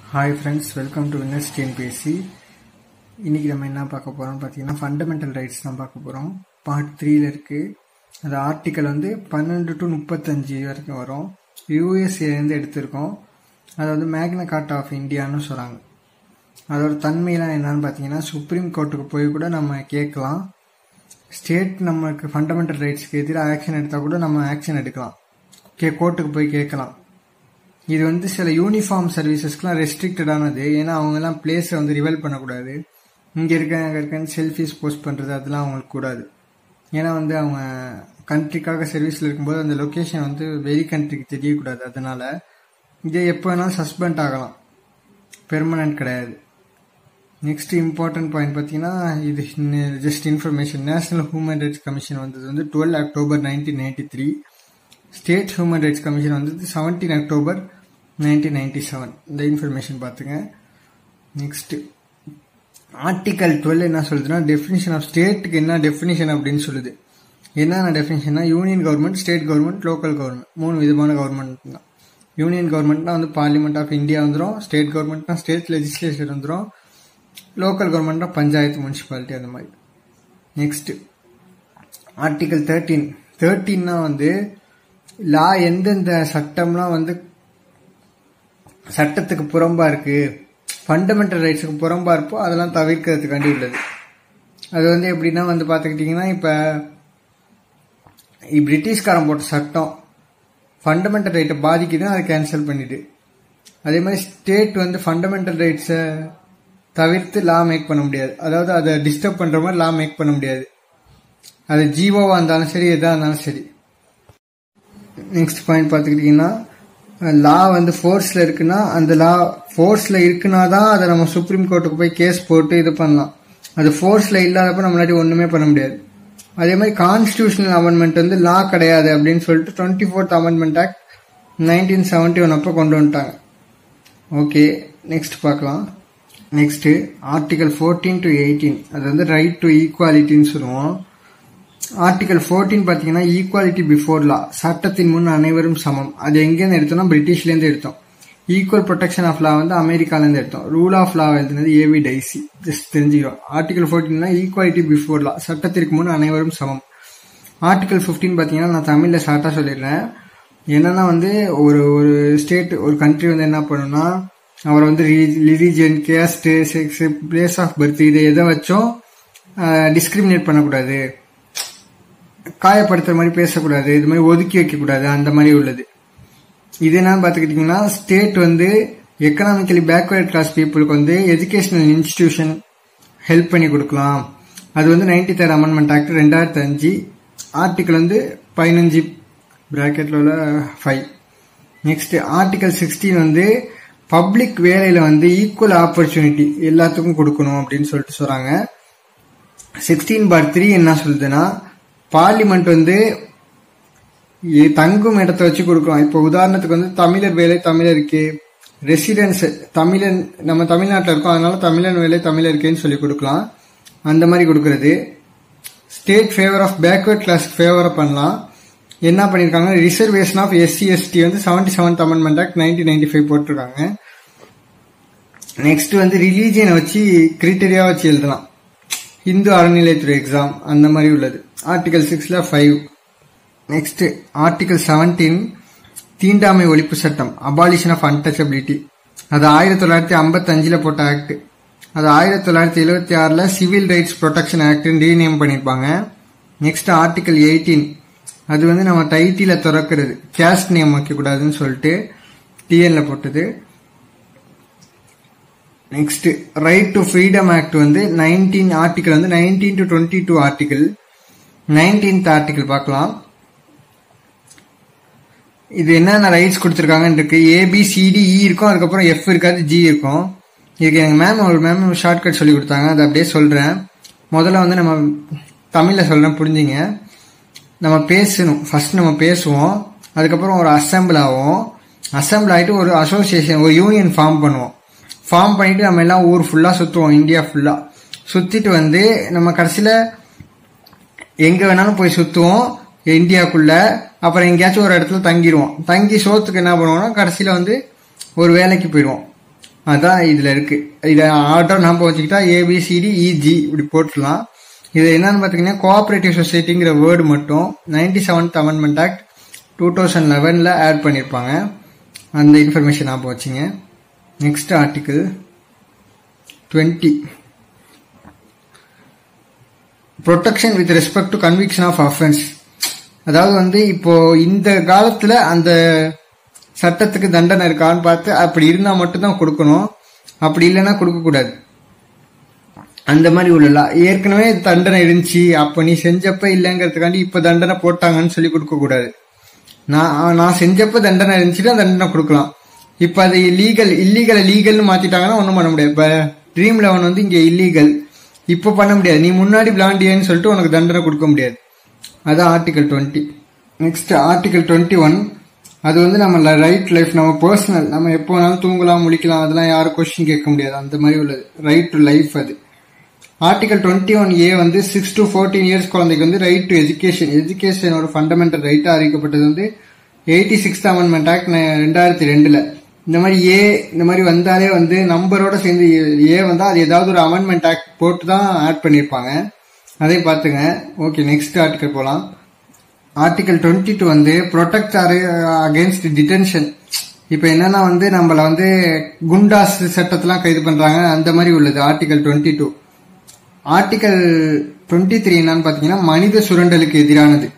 hi friends welcome to winners TNPSC இன்றைக்கி நம்ம என்ன பார்க்க போகிறோம்னு பார்த்தீங்கன்னா ஃபண்டமெண்டல் ரைட்ஸ் தான் பார்க்க போகிறோம் பார்ட் த்ரீல இருக்குது அது ஆர்டிக்கல் வந்து பன்னெண்டு டு முப்பத்தஞ்சு வரைக்கும் வரும் யூஎஸ்ஏலேருந்து எடுத்திருக்கோம் அது வந்து மேக்னா கார்ட் ஆஃப் இந்தியான்னு சொல்கிறாங்க அதோட தன்மையெல்லாம் என்னன்னு பார்த்தீங்கன்னா சுப்ரீம் கோர்ட்டுக்கு போய் கூட நம்ம கேட்கலாம் ஸ்டேட் நமக்கு ஃபண்டமெண்டல் ரைட்ஸ்க்கு எதிராக ஆக்ஷன் எடுத்தால் கூட நம்ம ஆக்ஷன் எடுக்கலாம் கே கோர்ட்டுக்கு போய் கேட்கலாம் இது வந்து சில யூனிஃபார்ம் சர்வீசஸ்க்குலாம் ரெஸ்ட்ரிக்டடானது ஏன்னா அவங்கெல்லாம் பிளேஸை வந்து ரிவெல் பண்ணக்கூடாது இங்கே இருக்க அங்கே இருக்கன்னு செல்ஃபிஸ் போஸ்ட் பண்ணுறது அதெல்லாம் அவங்களுக்கு கூடாது ஏன்னா வந்து அவங்க கண்ட்ரிக்காக சர்வீஸில் இருக்கும்போது அந்த லொக்கேஷன் வந்து வெளி கண்ட்ரிக்கு தெரியக்கூடாது அதனால இதே எப்போ வேணாலும் சஸ்பெண்ட் ஆகலாம் பெர்மனன்ட் கிடையாது நெக்ஸ்ட் இம்பார்ட்டன்ட் பாயிண்ட் பார்த்தீங்கன்னா இது just information national human rights commission வந்தது வந்து twelve October nineteen ninety three state human rights commission வந்தது seventeen October nineteen ninety seven இந்த இன்ஃபர்மேஷன் பார்த்துங்க நெக்ஸ்ட் ஆர்டிகல் டுவெல் என்ன சொல்லுதுன்னா டெஃபினிஷன் ஆஃப் ஸ்டேட்டுக்கு என்ன டெஃபினிஷன் அப்படின்னு சொல்லுது என்னென்ன டெஃபினிஷன்னா union government state government local government மூணு விதமான கவர்மெண்ட் தான் யூனியன் கவர்மெண்ட்னா வந்து பார்லிமெண்ட் ஆஃப் இந்தியா வந்துடும் ஸ்டேட் கவர்மெண்ட்னா ஸ்டேட் லெஜிஸ்லேச்சர் வந்துடும் லோக்கல் கவர்மெண்ட்னா பஞ்சாயத்து முனிசிபாலிட்டி அந்த மாதிரி நெக்ஸ்ட் ஆர்டிகல் தேர்ட்டீன் தேர்ட்டீன்னா வந்து லா எந்தெந்த சட்டம்லாம் வந்து சட்டத்துக்கு புறம்பா இருக்கு ஃபண்டமெண்டல் ரைட்ஸுக்கு புறம்பா இருப்போ அதெல்லாம் தவிர்க்கிறதுக்காண்டி உள்ளது அது வந்து எப்படின்னா வந்து பார்த்துக்கிட்டிங்கன்னா இப்போ பிரிட்டிஷ்காரன் போட்ட சட்டம் ஃபண்டமெண்டல் ரைட்டை பாதிக்குதுன்னு அதை கேன்சல் பண்ணிடு அதே மாதிரி ஸ்டேட் வந்து ஃபண்டமெண்டல் ரைட்ஸை தவிர்த்து லா மேக் பண்ண முடியாது அதாவது அதை டிஸ்டர்ப் பண்ணுற மாதிரி லா மேக் பண்ண முடியாது அது ஜீவோவாக இருந்தாலும் சரி எதாக இருந்தாலும் சரி நெக்ஸ்ட் பாயிண்ட் பார்த்துக்கிட்டிங்கன்னா லா வந்து ஃபோர்ஸில் இருக்குன்னா அந்த லா ஃபோர்ஸில் இருக்குன்னா தான் அதை நம்ம சுப்ரீம் கோர்ட்டுக்கு போய் கேஸ் போட்டு இது பண்ணலாம் அது ஃபோர்ஸில் இல்லாதப்ப நம்மளாட்டி ஒன்றுமே பண்ண முடியாது அதே மாதிரி கான்ஸ்டியூஷனல் அமெண்ட்மெண்ட் வந்து லா கிடையாது அப்படின்னு சொல்லிட்டு twenty fourth amendment act nineteen seventy one அப்போ கொண்டு வந்துட்டாங்க ஓகே நெக்ஸ்ட் பார்க்கலாம் next article fourteen to eighteen அது வந்து ரைட் டு ஈக்குவாலிட்டின்னு சொல்லுவோம் ஆர்டிகல் ஃபோர்டீன் பார்த்தீங்கன்னா ஈக்குவாலிட்டி பிஃபோர் லா சட்டத்தின் முன் அனைவரும் சமம் அது எங்கேருந்து எடுத்தோம்னா பிரிட்டிஷ்லேருந்து எடுத்தோம் ஈக்குவல் ப்ரொடெக்ஷன் ஆஃப் லா வந்து அமெரிக்காலேருந்து எடுத்தோம் ரூல் ஆஃப் லா எழுதுனது ஏவி டைசி ஜஸ்ட் தெரிஞ்சுக்கிறோம் ஆர்டிகல் ஃபோர்டீன்னா ஈக்குவாலிட்டி பிஃபோர் லா சட்டத்திற்கு முன் அனைவரும் சமம் ஆர்டிகல் ஃபிஃப்டீன் பார்த்தீங்கன்னா நான் தமிழில் ஷார்ட்டாக சொல்லிடுறேன் என்னன்னா வந்து ஒரு ஒரு ஸ்டேட் ஒரு கண்ட்ரி வந்து என்ன பண்ணுன்னா அவரை வந்து religion caste sex place of birth இதை எதை வச்சும் டிஸ்கிரிமினேட் பண்ணக்கூடாது காயப்படுத்துற மாதிரி பேசக்கூடாது இது மாதிரி ஒதுக்கி வைக்கக்கூடாது அந்த மாதிரி உள்ளது இது என்னன்னு பார்த்துக்கிட்டிங்கன்னா ஸ்டேட் வந்து எக்கனாமிக்கலி பேக்வேர்ட் கிளாஸ் பீப்புளுக்கு வந்து எஜுகேஷனல் இன்ஸ்டிடியூஷன் ஹெல்ப் பண்ணி கொடுக்கலாம் அது வந்து நைன்டி தேர்ட் அமெண்ட்மெண்ட் ஆக்ட் ரெண்டாயிரத்தி அஞ்சு ஆர்டிக்கல் வந்து பதினஞ்சு பிராக்கெட்ல உள்ள ஃபைவ் நெக்ஸ்ட் ஆர்டிகல் சிக்ஸ்டீன் வந்து பப்ளிக் வேலையில் வந்து ஈக்குவல் ஆப்பர்ச்சுனிட்டி எல்லாத்துக்கும் கொடுக்கணும் அப்படின்னு சொல்லிட்டு சொல்கிறாங்க சிக்ஸ்டீன் பார் த்ரீ என்ன சொல்லுதுன்னா பார்லிமெண்ட் வந்து தங்கும் இடத்த வச்சு கொடுக்கலாம் இப்போ உதாரணத்துக்கு வந்து தமிழர் வேலை தமிழருக்கு ரெசிடென்ஸ் தமிழன் நம்ம தமிழ்நாட்டில் இருக்கோம் அதனால தமிழன் வேலை தமிழருக்கேன்னு சொல்லி கொடுக்கலாம் அந்த மாதிரி கொடுக்கறது state favour of backward class ஃபேவரை பண்ணலாம் என்ன பண்ணியிருக்காங்க ரிசர்வேஷன் ஆஃப் எஸ்சி எஸ்டி வந்து seventy seventh amendment act nineteen ninety five போட்டிருக்காங்க நெக்ஸ்ட் வந்து ரிலீஜியனை வச்சு கிரிட்டரியா வச்சு எழுதலாம் இந்து அறநிலையத்துறை எக்ஸாம் அந்த மாதிரி உள்ளது ஆர்டிகல் சிக்ஸ்ல ஃபைவ் நெக்ஸ்ட் ஆர்டிகல் செவன்டீன் தீண்டாமை ஒழிப்பு சட்டம் அபாலிஷன் ஆஃப் அன்டச்சபிலிட்டி அது ஆயிரத்தி தொள்ளாயிரத்தி ஐம்பத்தி அஞ்சுல போட்ட ஆக்ட் அது ஆயிரத்தி தொள்ளாயிரத்தி எழுபத்தி ஆறுல civil rights protection act rename பண்ணியிருப்பாங்க நெக்ஸ்ட் ஆர்டிகல் எயிட்டீன் அது வந்து நம்ம டைட்டில திறக்கிறது கேஸ்ட் நேம் வைக்கக்கூடாதுன்னு சொல்லிட்டு டிஎன்ல போட்டது next right to freedom act வந்து நைன்டீன் ஆர்டிகல் வந்து nineteen to twenty two article nineteenth article பார்க்கலாம் இது என்னென்ன ரைட்ஸ் கொடுத்துருக்காங்கன்னு இருக்கு ஏபிசிடி இ இருக்கும் அதுக்கப்புறம் எஃப் இருக்காது ஜி இருக்கும் இதுக்கு எங்கள் மேம் ஒரு மேம் ஷார்ட்கட் சொல்லி கொடுத்தாங்க அதை அப்படியே சொல்கிறேன் முதல்ல வந்து நம்ம தமிழில் சொல்கிறேன் புரிஞ்சுங்க நம்ம பேசணும் ஃபர்ஸ்ட் நம்ம பேசுவோம் அதுக்கப்புறம் ஒரு அசம்பிள் ஆகும் அசம்பிள் ஆகிட்டு ஒரு அசோசியேஷன் ஒரு யூனியன் ஃபார்ம் பண்ணுவோம் ஃபார்ம் பண்ணிட்டு நம்ம எல்லாம் ஊர் ஃபுல்லாக சுற்றுவோம் இந்தியா ஃபுல்லாக சுற்றிட்டு வந்து நம்ம கடைசியில் எங்கே வேணாலும் போய் சுற்றுவோம் இந்தியாக்குள்ள அப்புறம் எங்கேயாச்சும் ஒரு இடத்துல தங்கிடுவோம் தங்கி சோத்துக்கு என்ன பண்ணுவோம்னா கடைசியில் வந்து ஒரு வேலைக்கு போயிடுவோம் அதான் இதுல இருக்கு இதை ஆர்டர் நம்ம வச்சுக்கிட்டா ஏபிசிடி இஜி இப்படி போட்டுடலாம் இது என்னன்னு பார்த்தீங்கன்னா கோஆபரேட்டிவ் சொசைட்டிங்கிற வேர்டு மட்டும் ninety seventh amendment act two thousand லெவனில் ஆட் பண்ணியிருப்பாங்க அந்த இன்ஃபர்மேஷன் ஞாபகம் வச்சுங்க next article twenty protection with respect to conviction of offence அதாவது வந்து இப்போ இந்த காலத்துல அந்த சட்டத்துக்கு தண்டனை இருக்கான்னு பார்த்து அப்படி இருந்தா மட்டும்தான் கொடுக்கணும் அப்படி இல்லைன்னா கொடுக்கக்கூடாது அந்த மாதிரி உள்ள ஏற்கனவே தண்டனை இருந்துச்சு அப்ப நீ செஞ்சப்ப இல்லைங்கிறதுக்காண்டி இப்ப தண்டனை போட்டாங்கன்னு சொல்லி கொடுக்க கூடாது நான் நான் செஞ்சப்ப தண்டனை இருந்துச்சுன்னா தண்டனை கொடுக்கலாம் இப்ப அது லீகல் இல்லீகல் லீகல்னு மாத்திட்டாங்கன்னா ஒன்றும் பண்ண முடியாது இப்ப ட்ரீம் லெவன் வந்து இங்க இல்லீகல் இப்போ பண்ண முடியாது நீ முன்னாடி விளாண்டியன்னு சொல்லிட்டு உனக்கு தண்டனை கொடுக்க முடியாது அதான் article twenty next article twenty one அது வந்து நம்ம ரைட் லைஃப் நம்ம பர்சனல் நம்ம எப்போ வேணாலும் தூங்கலாம் முழிக்கலாம் அதெல்லாம் யாரும் கொஸ்டின் கேட்க முடியாது அந்த மாதிரி உள்ளது ரைட் டு லைஃப் அது ஆர்டிகல் டுவெண்ட்டி ஒன் ஏ வந்து சிக்ஸ் டு ஃபோர்டீன் இயர்ஸ் குழந்தைக்கு வந்து ரைட் டு எஜுகேஷன் எஜுகேஷனோட ஃபண்டமெண்டல் ரைட்டாக அறிவிக்கப்பட்டது வந்து எயிட்டி சிக்ஸ்த் அமெண்ட்மெண்ட் ஆக்ட் ரெண்டாயிரத்தி ரெண்டுல இந்த மாதிரி ஏ இந்த மாதிரி வந்தாலே வந்து நம்பரோட சேர்ந்து ஏ வந்தால் அது ஏதாவது ஒரு அமெண்ட்மெண்ட் ஆக்ட் போட்டு தான் ஆட் பண்ணியிருப்பாங்க அதையும் பார்த்துங்க ஓகே நெக்ஸ்ட் ஆர்டிக்கல் போகலாம் ஆர்டிகல் டுவெண்ட்டி டூ வந்து ப்ரொடெக்ட் அகேன்ஸ்ட் டிடென்ஷன் இப்போ என்னன்னா வந்து நம்மள வந்து குண்டாஸ் சட்டத்தெல்லாம் கைது பண்றாங்க அந்த மாதிரி உள்ளது article twenty two article twenty three என்னன்னு பார்த்தீங்கன்னா மனித சுரண்டலுக்கு எதிரானது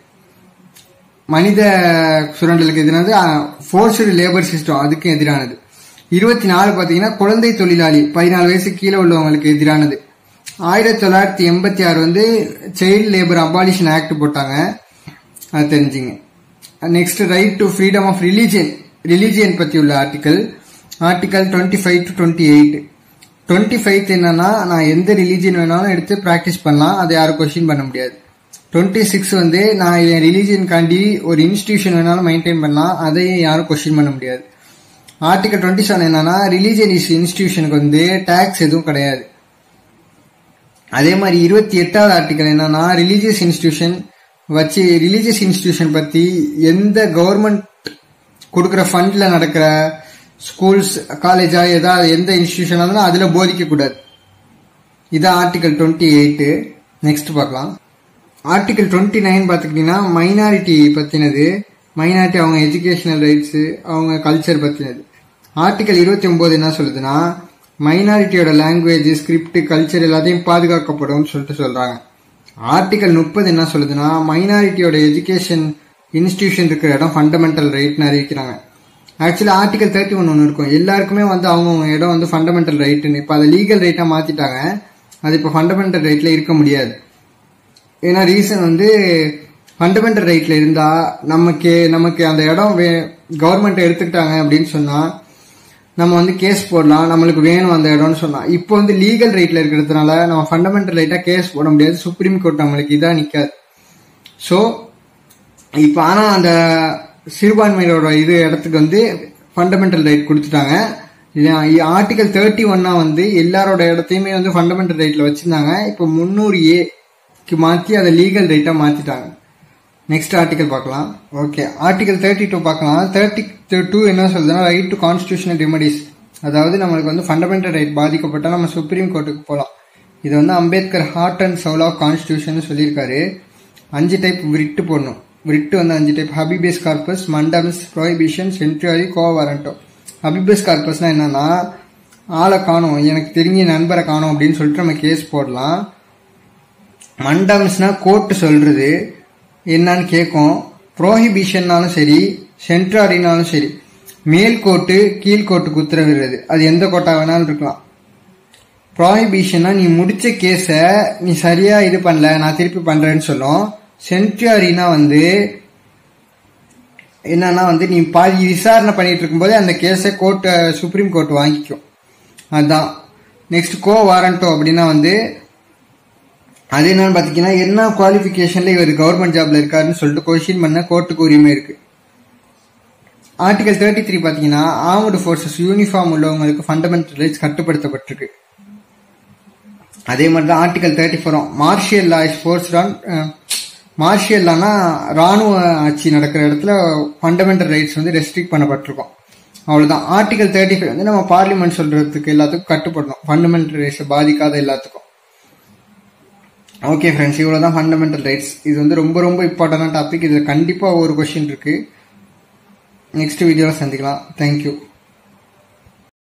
மனித சுரண்டலுக்கு எதிரானது ஃபோர்ஸ்டு லேபர் சிஸ்டம் அதுக்கு எதிரானது இருபத்தி நாலு பார்த்தீங்கன்னா குழந்தை தொழிலாளி பதினாலு வயசு கீழே உள்ளவங்களுக்கு எதிரானது ஆயிரத்தி தொள்ளாயிரத்தி எண்பத்தி ஆறு வந்து சைல்டு லேபர் அபாலிஷன் ஆக்ட் போட்டாங்க அது தெரிஞ்சுங்க next right to freedom of religion religion பற்றி உள்ள article article twenty five to twenty eight twenty five என்னன்னா நான் எந்த ரிலீஜியன் வேணாலும் எடுத்து ப்ராக்டிஸ் பண்ணலாம் அதை யாரும் கொஸ்டின் பண்ண முடியாது டுவெண்ட்டி சிக்ஸ் வந்து நான் என் ரிலீஜியன்காண்டி ஒரு இன்ஸ்டிடியூஷன் வேணாலும் மெயின்டைன் பண்ணலாம் அதையும் யாரும் கொஸ்டின் பண்ண முடியாது ஆர்டிகல் டுவெண்ட்டி செவன் என்னன்னா ரிலீஜியன் இஸ் இன்ஸ்டிடியூஷனுக்கு வந்து டேக்ஸ் எதுவும் கிடையாது அதே மாதிரி இருபத்தி எட்டாவது ஆர்டிகல் என்னன்னா ரிலீஜியஸ் இன்ஸ்டிடியூஷன் வச்சு ரிலீஜியஸ் இன்ஸ்டிடியூஷன் பத்தி எந்த கவர்மெண்ட் கொடுக்குற ஃபண்ட்ல நடக்கிற ஸ்கூல்ஸ் காலேஜா ஏதாவது எந்த இன்ஸ்டிடியூஷன் இருந்தாலும் அதுல போதிக்க கூடாது இதான் ஆர்டிகல் டுவெண்ட்டி எயிட்டு நெக்ஸ்ட் பார்க்கலாம் ஆர்டிகல் டுவெண்ட்டி நைன் பார்த்துக்கிட்டிங்கன்னா மைனாரிட்டி பற்றினது மைனாரிட்டி அவங்க எஜுகேஷனல் ரைட்ஸு அவங்க கல்ச்சர் பற்றினது ஆர்டிகல் இருபத்தி ஒம்பது என்ன சொல்லுதுன்னா மைனாரிட்டியோட லாங்குவேஜ் ஸ்கிரிப்ட் கல்ச்சர் எல்லாத்தையும் பாதுகாக்கப்படும் சொல்லிட்டு சொல்கிறாங்க ஆர்டிகல் முப்பது என்ன சொல்லுதுன்னா மைனாரிட்டியோட எஜுகேஷன் இன்ஸ்டிடியூஷன் இருக்கிற இடம் ஃபண்டமெண்டல் ரைட்னு அறிவிக்கிறாங்க ஆக்சுவலி ஆர்டிகல் தேர்ட்டி ஒன் ஒன்று இருக்கும் எல்லாருக்குமே வந்து அவங்கவுங்க இடம் வந்து ஃபண்டமெண்டல் ரைட்டுன்னு இப்போ அதை லீகல் ரைட்டாக மாற்றிட்டாங்க அது இப்போ ஃபண்டமெண்டல் ரைட்டில் இருக்க முடியாது ஏன்னா ரீசன் வந்து ஃபண்டமெண்டல் ரைட்ல இருந்தா நமக்கு நமக்கு அந்த இடம் கவர்மெண்ட் எடுத்துக்கிட்டாங்க அப்படின்னு சொன்னா நம்ம வந்து கேஸ் போடலாம் நம்மளுக்கு வேணும் அந்த இடம்னு சொன்னா இப்போ வந்து லீகல் ரைட்ல இருக்கிறதுனால நம்ம ஃபண்டமெண்டல் ரைட்டா கேஸ் போட முடியாது சுப்ரீம் கோர்ட் நம்மளுக்கு இதா நிக்காது ஸோ இப்போ ஆனா அந்த சிறுபான்மையோட இது இடத்துக்கு வந்து ஃபண்டமெண்டல் ரைட் கொடுத்துட்டாங்க ஆர்டிகல் தேர்ட்டி ஒன்னா வந்து எல்லாரோட இடத்தையுமே வந்து ஃபண்டமெண்டல் ரைட்ல வச்சிருந்தாங்க இப்போ முந்நூறு ஏ மாற்றி அதை லீகல் ரைட்டாக மாற்றிட்டாங்க நெக்ஸ்ட் ஆர்டிகல் பார்க்கலாம் ஓகே ஆர்டிகல் தேர்ட்டி டூ பார்க்கலாம் தேர்ட்டி டூ என்ன சொல்லுதுன்னா ரைட் டு கான்ஸ்டியூஷனல் ரெமடிஸ் அதாவது நம்மளுக்கு வந்து ஃபண்டமெண்டல் ரைட் பாதிக்கப்பட்டால் நம்ம சுப்ரீம் கோர்ட்டுக்கு போகலாம் இது வந்து Ambedkar heart and soul of constitution சொல்லியிருக்காரு அஞ்சு டைப் விரிட்டு போடணும் விரிட்டு வந்து அஞ்சு type habeas corpus mandamus prohibition certiorari quo warranto habeas கார்பஸ்னா என்னன்னா ஆளை காணும் எனக்கு தெரிஞ்ச நண்பரை காணும் அப்படின்னு சொல்லிட்டு நம்ம கேஸ் போடலாம் மண்டம்ஸ்னா கோர்ட்டு சொல்றது என்னன்னு கேட்கும் ப்ரோஹிபிஷன்னாலும் சரி சென்ட்ராரினாலும் சரி மேல் கோர்ட்டு கீழ் கோர்ட்டுக்கு உத்தரவிடுறது அது எந்த கோட்டா வேணாலும் இருக்கலாம் ப்ராஹிபிஷன்னா நீ முடிச்ச கேஸை நீ சரியா இது பண்ணல நான் திருப்பி பண்றேன்னு சொல்லும் சென்ட்ராரினா வந்து என்னன்னா வந்து நீ பாதி விசாரணை பண்ணிட்டு இருக்கும்போது அந்த கேஸை கோர்ட் சுப்ரீம் கோர்ட் வாங்கிக்கும் அதுதான் நெக்ஸ்ட் கோ வாரண்டோ அப்படின்னா வந்து அது என்னன்னு பாத்தீங்கன்னா என்ன குவாலிபிகேஷன்ல இவர் கவர்மெண்ட் ஜாப்ல இருக்காருன்னு சொல்லிட்டு கொஸ்டின் பண்ண கோர்ட்டுக்கு உரிமை இருக்கு ஆர்டிகல் தேர்ட்டி த்ரீ பாத்தீங்கன்னா ஆர்மடு ஃபோர்ஸஸ் யூனிஃபார்ம் உள்ளவங்களுக்கு ஃபண்டமெண்டல் ரைட்ஸ் கட்டுப்படுத்தப்பட்டிருக்கு அதே மாதிரி தான் ஆர்டிகல் தேர்ட்டி ஃபோரும் martial law is force on martial லானா ராணுவ ஆட்சி நடக்கிற இடத்துல ஃபண்டமெண்டல் ரைட்ஸ் வந்து ரெஸ்ட்ரிக்ட் பண்ணப்பட்டிருக்கும் அவ்வளோதான் ஆர்டிகல் தேர்ட்டி ஃபைவ் வந்து நம்ம பார்லிமெண்ட் சொல்றதுக்கு எல்லாத்துக்கும் கட்டுப்படணும் ஃபண்டமெண்டல் ரைட்ஸை பாதிக்காத எல்லாத்துக்கும் ஓகே ஃப்ரெண்ட்ஸ் இவ்வளோ தான் ஃபண்டமெண்டல் ரைட்ஸ் இது வந்து ரொம்ப ரொம்ப இம்பார்ட்டண்டான டாபிக் இதில் கண்டிப்பாக ஒரு கொஷின் இருக்குது நெக்ஸ்ட் வீடியோவில் சந்திக்கலாம் தேங்க்யூ